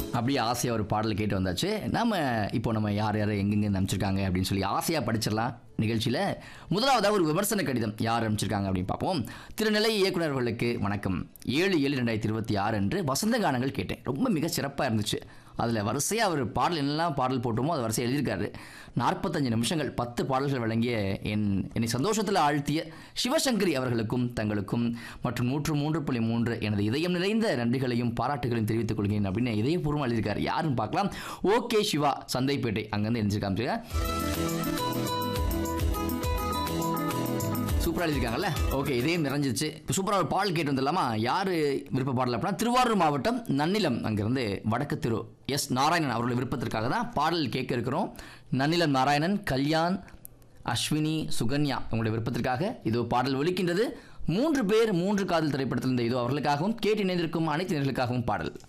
அப்படியே ஆசையாக ஒரு பாடல் கேட்டு வந்தாச்சு நம்ம இப்போ நம்ம யார் யார் எங்கெங்க அனுப்பிச்சிருக்காங்க அப்படின்னு சொல்லி ஆசையாக படிச்சிடலாம் நிகழ்ச்சியில் முதலாவதாக ஒரு விமர்சன கடிதம் யார் அனுப்பிச்சிருக்காங்க அப்படின்னு பார்ப்போம் திருநிலை இயக்குநர்களுக்கு வணக்கம் ஏழு ஏழு ரெண்டாயிரத்தி இருபத்தி ஆறு அன்று வசந்த கானங்கள் கேட்டேன் ரொம்ப மிக சிறப்பாக இருந்துச்சு அதில் வரிசையாக அவர் பாடல் என்னெல்லாம் பாடல் போட்டோமோ அது வரிசையாக எழுதியிருக்காரு நாற்பத்தஞ்சு நிமிஷங்கள் பத்து பாடல்கள் வழங்கிய என் என்னை சந்தோஷத்தில் ஆழ்த்திய சிவசங்கரி அவர்களுக்கும் தங்களுக்கும் மற்றும் நூற்று மூன்று புள்ளி மூன்று எனது இதயம் நிறைந்த நன்றிகளையும் பாராட்டுகளையும் தெரிவித்துக் கொள்கிறேன் அப்படின்னு இதயபூர்வமாக எழுதியிருக்காரு யாருன்னு பார்க்கலாம் ஓகே சிவா சந்தைப்பேட்டை அங்கேருந்து எழுதியிருக்காங்க சூப்பராக எழுதியிருக்காங்கல்ல ஓகே இதையும் நிறைஞ்சிச்சு இப்போ சூப்பராக ஒரு பாடல் கேட்டு வந்துடலாமா யார் விருப்ப பாடல் அப்படின்னா திருவாரூர் மாவட்டம் நன்னிலம் அங்கேருந்து வடக்கு திரு எஸ் நாராயணன் அவர்களுடைய விருப்பத்திற்காக தான் பாடல் கேட்க இருக்கிறோம் நன்னிலம் நாராயணன் கல்யாண் அஸ்வினி சுகன்யா உங்களுடைய விருப்பத்திற்காக இதோ பாடல் ஒலிக்கின்றது மூன்று பேர் மூன்று காதல் திரைப்படத்தில் இந்த இதோ அவர்களுக்காகவும் கேட்டு இணைந்திருக்கும் அனைத்து நேர்களுக்காகவும் பாடல்